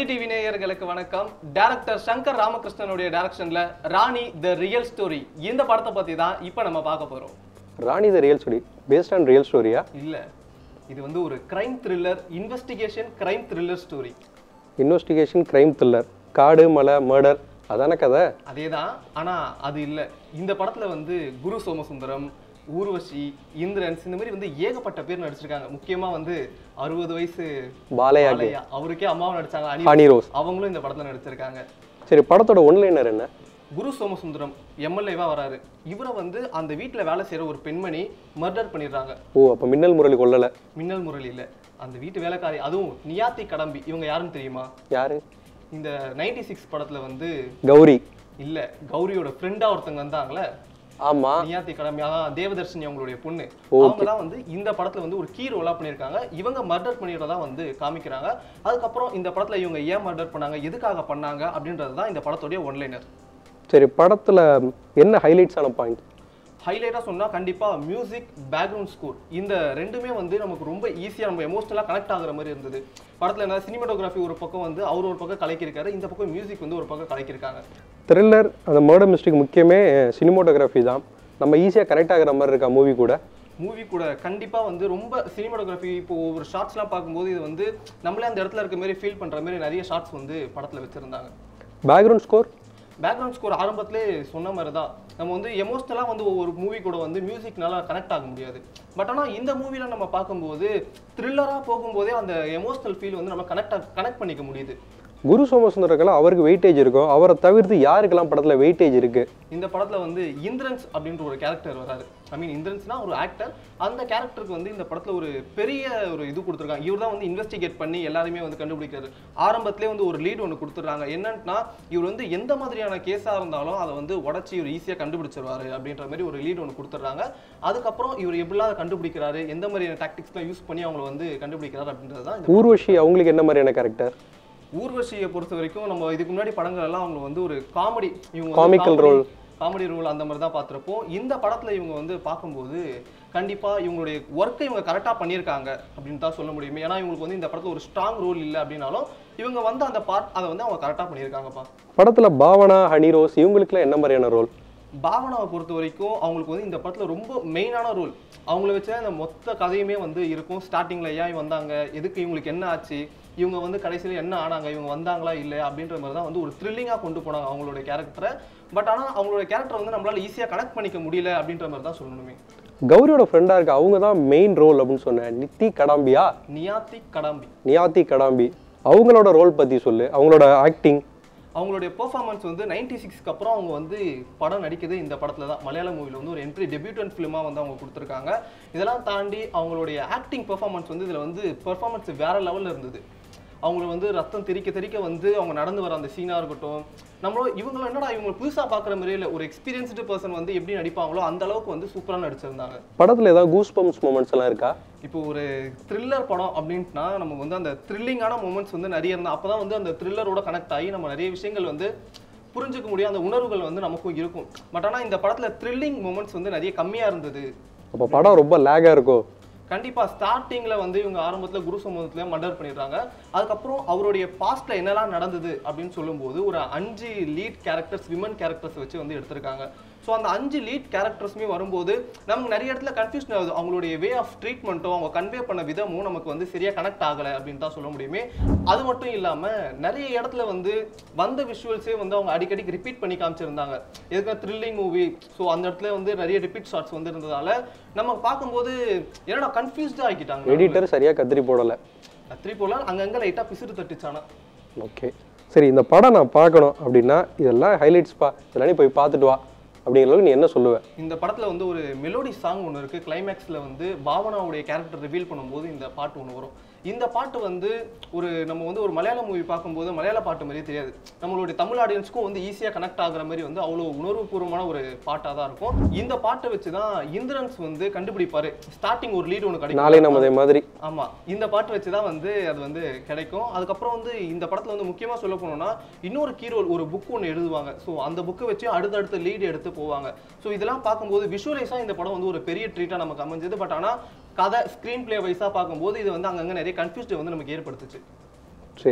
TV நேயர்களுக்கு வணக்கம் director Shankar ராமகிருஷ்ணனுடைய டைரக்ஷன்ல ராணி த ரியல் ஸ்டோரி இந்த படத்தை பத்தி தான் இப்போ நம்ம பார்க்க போறோம் Rani the real story based on real ஸ்டோரியா இல்ல இது வந்து ஒரு crime thriller investigation crime thriller story investigation crime thriller காடு மலை மர்டர் அதான கதை அதேதான் ஆனா அது இல்ல இந்த படத்துல வந்து குரு சோமசுந்தரம் ஊர்வஷி இந்திரன்ஸ் இந்த மாதிரி வந்து ஏகப்பட்ட பேர் நடிச்சிருக்காங்க முக்கியமா வந்து அறுபது வயசு பாலையா பாலையா அவருக்கே அம்மாவும் நடிச்சாங்க அனி ஹனி ரோஸ் அவங்களும் இந்த படத்துல நடிச்சிருக்காங்க சரி படத்தோட ஒன்லைனர் என்ன குரு சோமசுந்தரம் எம்எல்ஏவா வராரு இவரை வந்து அந்த வீட்ல வேலை செய்யற ஒரு பெண்மணி மர்டர் பண்ணிடுறாங்க ஓ அப்போ மின்னல் முரளி கொல்லலை மின்னல் முரளியில அந்த வீட்டு வேலைக்காரி அதுவும் நியாத்தி கடம்பி இவங்க யாருன்னு தெரியுமா யாரு இந்த 96 சிக்ஸ் படத்துல வந்து கௌரி இல்ல கௌரியோட ஃப்ரெண்டா ஒருத்தங்க வந்தாங்களே ஆமா நியாத்தி கடம்பி அதான் தேவதர்ஷினி அவங்களுடைய பொண்ணு அவங்க தான் வந்து இந்த படத்துல வந்து ஒரு கீ ரோலா பண்ணியிருக்காங்க இவங்க மர்டர் பண்ணிடுறதா வந்து காமிக்கிறாங்க அதுக்கப்புறம் இந்த படத்துல இவங்க ஏன் மர்டர் பண்ணாங்க எதுக்காக பண்ணாங்க அப்படின்றது தான் இந்த படத்துடைய ஒன்லைனர் சரி படத்துல என்ன ஹைலைட்ஸான பாயிண்ட் ஹைலைட்டாக சொன்னா கண்டிப்பா மியூசிக் பேக்ரவுண்ட் ஸ்கோர் இந்த ரெண்டுமே வந்து நமக்கு ரொம்ப ஈஸியா நம்ம எமோஷனலாக கனெக்ட் ஆகுற மாதிரி இருந்தது படத்துல என்ன சினிமாட்டோகிராஃபி ஒரு பக்கம் வந்து அவர் ஒரு பக்கம் கலக்கியிருக்காரு இந்த பக்கம் மியூசிக் வந்து ஒரு பக்கம் கலக்கியிருக்காங்க த்ரில்லர் அந்த மர்டர் மிஸ்டேக் முக்கியமே சினிமோட்டோகிராஃபி தான் நம்ம ஈஸியாக கனெக்ட் ஆகுற மாதிரி இருக்கா மூவி கூட மூவி கூட கண்டிப்பா வந்து ரொம்ப சினிமாட்டோகிராஃபி இப்போ ஒவ்வொரு ஷார்ட்ஸ்லாம் பார்க்கும்போது இது வந்து நம்மளே அந்த இடத்துல இருக்க மாதிரி ஃபீல் பண்ற மாதிரி நிறைய ஷார்ட்ஸ் வந்து படத்துல வச்சிருந்தாங்க பேக்ரவுண்ட் ஸ்கோர் பேக்ரவுண்ட் ஸ்கோர் ஆரம்பத்திலே சொன்ன மாதிரி தான் நம்ம வந்து எமோஷ்னலாக வந்து ஒவ்வொரு மூவி கூட வந்து மியூசிக்னால கனெக்ட் ஆக முடியாது பட் ஆனால் இந்த மூவியில் நம்ம பார்க்கும்போது த்ரில்லராக போகும்போதே அந்த எமோஷனல் ஃபீல் வந்து நம்ம கனெக்ட் கனெக்ட் பண்ணிக்க முடியுது குரு சோமசுந்தரக்கெல்லாம் அவருக்கு வெயிட்டேஜ் இருக்கும் அவரை தவிர்த்து யாருக்கெல்லாம் படத்துல வெயிட்டேஜ் இருக்கு இந்த படத்தில் வந்து இந்திரன்ஸ் அப்படின்ற ஒரு கேரக்டர் வராரு ஐ மீன் இந்திரன்ஸ்னா ஒரு ஆக்டர் அந்த கேரக்டருக்கு வந்து இந்த படத்தில் ஒரு பெரிய ஒரு இது கொடுத்துருக்காங்க இவர் தான் வந்து இன்வெஸ்டிகேட் பண்ணி எல்லாருமே வந்து கண்டுபிடிக்கிறாரு ஆரம்பத்திலே வந்து ஒரு லீட் ஒன்று கொடுத்துட்றாங்க என்னன்னா இவர் வந்து எந்த மாதிரியான கேஸாக இருந்தாலும் அதை வந்து உடச்சி இவர் ஈஸியாக கண்டுபிடிச்சிருவாரு அப்படின்ற மாதிரி ஒரு லீட் ஒன்று கொடுத்துட்றாங்க அதுக்கப்புறம் இவர் எப்படிலாம் அதை கண்டுபிடிக்கிறாரு எந்த மாதிரியான டாக்டிக்ஸ்லாம் யூஸ் பண்ணி அவங்கள வந்து கண்டுபிடிக்கிறாரு அப்படின்றது தான் இந்த ஊர்வஷி அவங்களுக்கு என்ன மாதிரியான கேரக்டர் ஊர்வசியை பொறுத்த வரைக்கும் நம்ம இதுக்கு முன்னாடி படங்கள் எல்லாம் அவங்க வந்து ஒரு காமெடி இவங்க Comical role. காமெடி ரோல் அந்த மாதிரி தான் பார்த்துருப்போம் இந்த படத்துல இவங்க வந்து பார்க்கும்போது கண்டிப்பா இவங்களுடைய ஒர்க்கை இவங்க கரெக்டாக பண்ணியிருக்காங்க அப்படின்னு தான் சொல்ல முடியும் ஏன்னா இவங்களுக்கு வந்து இந்த படத்துல ஒரு ஸ்ட்ராங் ரோல் இல்லை அப்படின்னாலும் இவங்க வந்து அந்த பார்ட் அதை வந்து அவங்க கரெக்டாக பண்ணியிருக்காங்கப்பா படத்துல பாவனா ஹனி ரோஸ் இவங்களுக்குலாம் என்ன மாதிரியான ரோல் பாவனாவை பொறுத்த வரைக்கும் அவங்களுக்கு வந்து இந்த படத்துல ரொம்ப மெயினான ரோல் அவங்கள வச்சு அந்த மொத்த கதையுமே வந்து இருக்கும் ஸ்டார்டிங்ல ஏன் வந்தாங்க எதுக்கு இவங்களுக்கு என்ன ஆச்சு இவங்க வந்து கடைசியில் என்ன ஆனாங்க இவங்க வந்தாங்களா இல்லை அப்படின்ற மாதிரி தான் வந்து ஒரு த்ரில்லிங்காக கொண்டு போனாங்க அவங்களோட கேரக்டரை பட் ஆனால் அவங்களோட கேரக்டர் வந்து நம்மளால ஈஸியாக கனெக்ட் பண்ணிக்க முடியல அப்படின்ற மாதிரி தான் சொல்லணுமே கௌரியோட ஃப்ரெண்டா இருக்கு அவங்க தான் மெயின் ரோல் அப்படின்னு சொன்னேன் நித்தி கடாம்பியா நியாத்தி கடாம்பி நியாத்தி கடாம்பி அவங்களோட ரோல் பத்தி சொல்லு அவங்களோட ஆக்டிங் அவங்களுடைய பெர்ஃபார்மன்ஸ் வந்து நைன்டி சிக்ஸ்க்கு அப்புறம் அவங்க வந்து படம் நடிக்குது இந்த படத்துல தான் மலையாள மூவில வந்து ஒரு என்ட்ரி டெபியூட்டன் ஃபிலிமாக வந்து அவங்க கொடுத்துருக்காங்க இதெல்லாம் தாண்டி அவங்களுடைய ஆக்டிங் பெர்ஃபார்மன்ஸ் வந்து இதில் வந்து பெர்ஃபார்மன்ஸ் வேற லெவலில் இருந்தது அவங்கள வந்து ரத்தம் தெறிக்க தெறிக்க வந்து அவங்க நடந்து வர அந்த சீனாக இருக்கட்டும் நம்மளும் இவங்களும் என்னடா இவங்க புதுசாக பார்க்குற மாதிரியே இல்லை ஒரு எக்ஸ்பீரியன்ஸ்டு பர்சன் வந்து எப்படி நடிப்பாங்களோ அந்த அளவுக்கு வந்து சூப்பராக நடிச்சிருந்தாங்க படத்துல ஏதாவது கூஸ் பம்ப்ஸ் மூமெண்ட்ஸ் எல்லாம் இருக்கா இப்போ ஒரு த்ரில்லர் படம் அப்படின்ட்டுனா நம்ம வந்து அந்த த்ரில்லிங்கான மூமெண்ட்ஸ் வந்து நிறைய இருந்தால் அப்போ தான் வந்து அந்த த்ரில்லரோட கனெக்ட் ஆகி நம்ம நிறைய விஷயங்கள் வந்து புரிஞ்சுக்க முடியும் அந்த உணர்வுகள் வந்து நமக்கும் இருக்கும் பட் ஆனால் இந்த படத்தில் த்ரில்லிங் மூமெண்ட்ஸ் வந்து நிறைய கம்மியாக இருந்தது அப்போ படம் ரொம்ப லேகா இருக்கோ கண்டிப்பா ஸ்டார்டிங்ல வந்து இவங்க ஆரம்பத்துல குரு சமூகத்துல மர்டர் பண்ணிடுறாங்க அதுக்கப்புறம் அவருடைய பாஸ்ட்ல என்னெல்லாம் நடந்தது அப்படின்னு சொல்லும்போது ஒரு அஞ்சு லீட் கேரக்டர்ஸ் விமன் கேரக்டர்ஸ் வச்சு வந்து எடுத்திருக்காங்க ஸோ அந்த அஞ்சு லீட் கேரக்டர்ஸுமே வரும்போது நமக்கு நிறைய இடத்துல கன்ஃபியூஷன் ஆகுது அவங்களுடைய வே ஆஃப் ட்ரீட்மெண்ட்டும் அவங்க கன்வே பண்ண விதமும் நமக்கு வந்து சரியா கனெக்ட் ஆகலை அப்படின்னு தான் சொல்ல முடியுமே அது மட்டும் இல்லாம நிறைய இடத்துல வந்து வந்த விஷுவல்ஸே வந்து அவங்க அடிக்கடி ரிப்பீட் பண்ணி காமிச்சிருந்தாங்க எதுக்கு த்ரில்லிங் மூவி ஸோ அந்த இடத்துல வந்து நிறைய ரிப்பீட் ஷாட்ஸ் வந்து இருந்ததால நம்ம பார்க்கும்போது என்னடா கன்ஃபியூஸ்டாக ஆக்கிட்டாங்க எடிட்டர் சரியா கத்திரி போடல கத்திரி போல அங்கங்க லைட்டா பிசுறு தட்டுச்சானா ஓகே சரி இந்த படம் நான் பார்க்கணும் அப்படின்னா இதெல்லாம் ஹைலைட்ஸ்ப்பா இதெல்லாம் நீ போய் பார்த்துட்டு வா அப்படிங்கிற அளவுக்கு நீ என்ன சொல்லுவ இந்த படத்துல வந்து ஒரு மெலோடி சாங் ஒன்று இருக்கு கிளைமேக்ஸ்ல வந்து பாவனாவுடைய கேரக்டர் ரிவீல் பண்ணும்போது இந்த பாட்டு ஒன்று வரும் இந்த பாட்டு வந்து ஒரு நம்ம வந்து ஒரு மலையாள மூவி பார்க்கும்போது மலையாள பாட்டு மாதிரியே தெரியாது நம்மளுடைய தமிழ் ஆடியன்ஸ்க்கும் வந்து ஈஸியாக கனெக்ட் ஆகுற மாதிரி வந்து அவ்வளோ உணர்வுபூர்வமான ஒரு பாட்டாக தான் இருக்கும் இந்த பாட்டை வச்சு தான் இந்திரன்ஸ் வந்து கண்டுபிடிப்பாரு ஸ்டார்டிங் ஒரு லீடு ஒன்று கிடைக்கும் நாளை நமதே மாதிரி ஆமா இந்த பாட்டு வச்சு தான் வந்து அது வந்து கிடைக்கும் அதுக்கப்புறம் வந்து இந்த படத்துல வந்து முக்கியமா சொல்ல போனோம்னா இன்னொரு கீரோல் ஒரு புக் ஒன்று எழுதுவாங்க ஸோ அந்த புக்கை வச்சு அடுத்தடுத்த லீடு எடுத்து போவாங்க ஸோ இதெல்லாம் பார்க்கும்போது விஷுவலைஸாக இந்த படம் வந்து ஒரு பெரிய ட்ரீட்டாக நமக்கு அமைஞ்சது பட் ஆனா கதை ஸ்க்ரீன் பிளே வைஸாக பார்க்கும்போது இது வந்து அங்கங்க நிறைய கன்ஃபியூஸ்டு வந்து நமக்கு ஏற்படுத்துச்சு சரி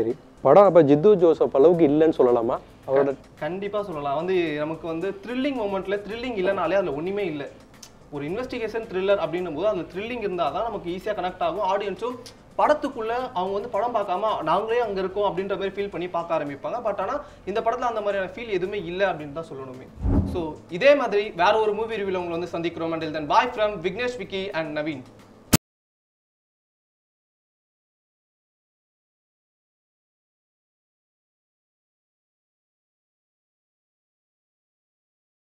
படம் அப்போ ஜித்து ஜோசப் அளவுக்கு இல்லைன்னு சொல்லலாமா அவரோட கண்டிப்பா சொல்லலாம் வந்து நமக்கு வந்து த்ரில்லிங் மூமெண்ட்ல த்ரில்லிங் இல்லைனாலே அதுல ஒண்ணுமே இல்லை ஒரு இன்வெஸ்டிகேஷன் த்ரில்லர் அப்படின்னும் போது அந்த த்ரில்லிங் இருந்தால் தான் நமக்கு ஈஸியாக கனெக்ட் ஆகும் ஆடியன்ஸும் படத்துக்குள்ள அவங்க வந்து படம் பார்க்காம நாங்களே அங்க இருக்கோம் அப்படின்ற மாதிரி ஃபீல் பண்ணி பார்க்க ஆரம்பிப்பாங்க பட் ஆனா இந்த படத்துல அந்த மாதிரியான ஃபீல் எதுவுமே இல்லை அப்படின்னு தான் சொல்லணுமே ஸோ இதே மாதிரி வேற ஒரு மூவி ரிவ்யூல உங்களை வந்து சந்திக்கிறோம் until then bye from Vignesh Vicky and Naveen